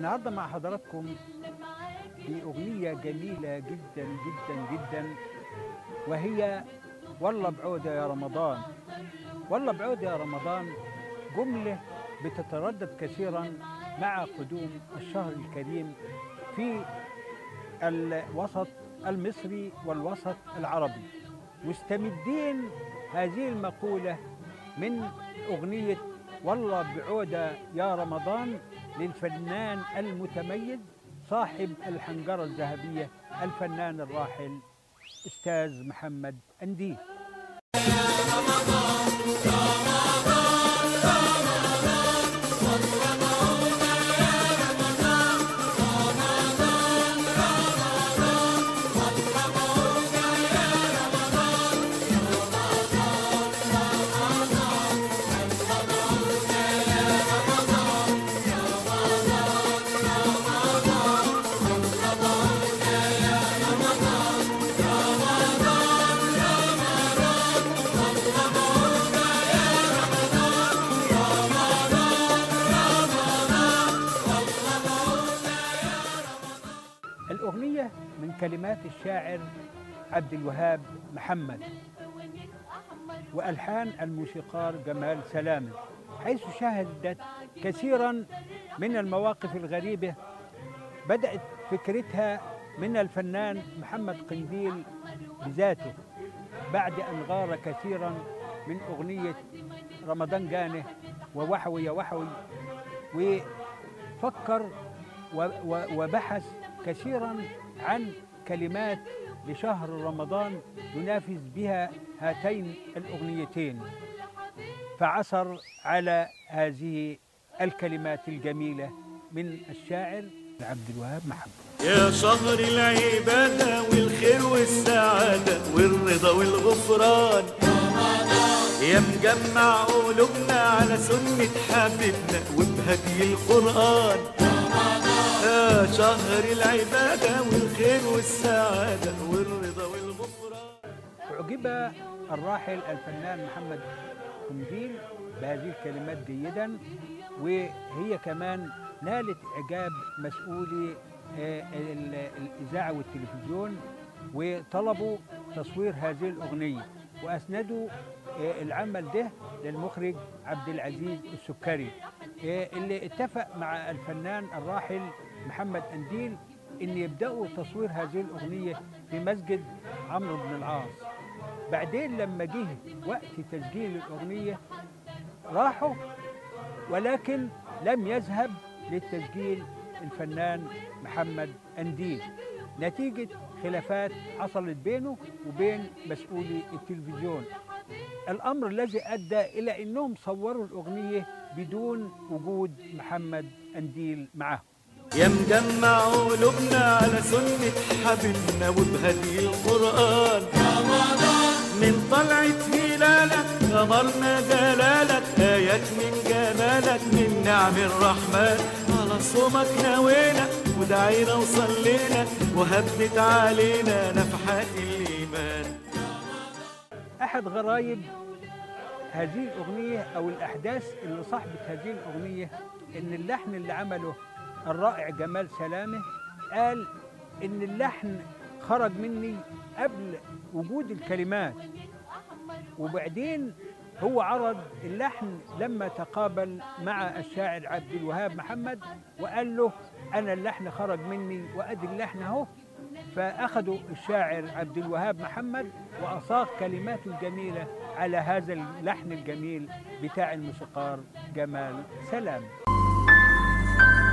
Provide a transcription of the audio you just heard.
النهارده مع حضراتكم في أغنية جميلة جدا جدا جدا وهي والله بعودة يا رمضان والله بعودة يا رمضان جملة بتتردد كثيرا مع قدوم الشهر الكريم في الوسط المصري والوسط العربي مستمدين هذه المقولة من أغنية والله بعودة يا رمضان للفنان المتميز صاحب الحنجرة الذهبية الفنان الراحل أستاذ محمد أنديل الأغنية من كلمات الشاعر عبد الوهاب محمد وألحان الموسيقار جمال سلامة حيث شهدت كثيرا من المواقف الغريبة بدأت فكرتها من الفنان محمد قنديل بذاته بعد أن غار كثيرا من أغنية رمضان جانه ووحوي يا وحوي وفكر و- و- وبحث كثيرا عن كلمات لشهر رمضان ينافس بها هاتين الأغنيتين فعثر على هذه الكلمات الجميلة من الشاعر عبد الوهاب محمد يا شهر العبادة والخير والسعادة والرضا والغفران يا مجمع قلوبنا على سنة حبيبنا وبهدي القرآن يا شهر العبادة والخير والسعادة والرضا والغفران أعجب الراحل الفنان محمد قنديل بهذه الكلمات جيدا وهي كمان نالت إعجاب مسؤولي آه، ال- الإذاعة والتلفزيون وطلبوا تصوير هذه الأغنية وأسندوا آه، العمل ده للمخرج عبد العزيز السكري آه، اللي اتفق مع الفنان الراحل محمد أنديل إن يبدأوا تصوير هذه الأغنية في مسجد عمرو بن العاص بعدين لما جه وقت تسجيل الأغنية راحوا ولكن لم يذهب للتسجيل الفنان محمد أنديل نتيجة خلافات حصلت بينه وبين مسؤولي التلفزيون الأمر الذي أدى إلى أنهم صوروا الأغنية بدون وجود محمد أنديل معهم يا مجمع قلوبنا على سنة حبيبنا وبهدي القرآن من طلعة هلالك غمرنا جلالك آيات من جمالك من نعم الرحمن على صومك نوينا ودعينا وصلينا وهبت علينا نفحات الإيمان أحد غرايب هذه الأغنية أو الأحداث اللي صاحبت هذه الأغنية إن اللحن اللي عمله الرائع جمال سلامة قال إن اللحن خرج مني قبل وجود الكلمات وبعدين هو عرض اللحن لما تقابل مع الشاعر عبد الوهاب محمد وقال له أنا اللحن خرج مني وأدي اللحن أهو فأخذوا الشاعر عبد الوهاب محمد وأصاغ كلماته الجميلة على هذا اللحن الجميل بتاع الموسيقار جمال سلام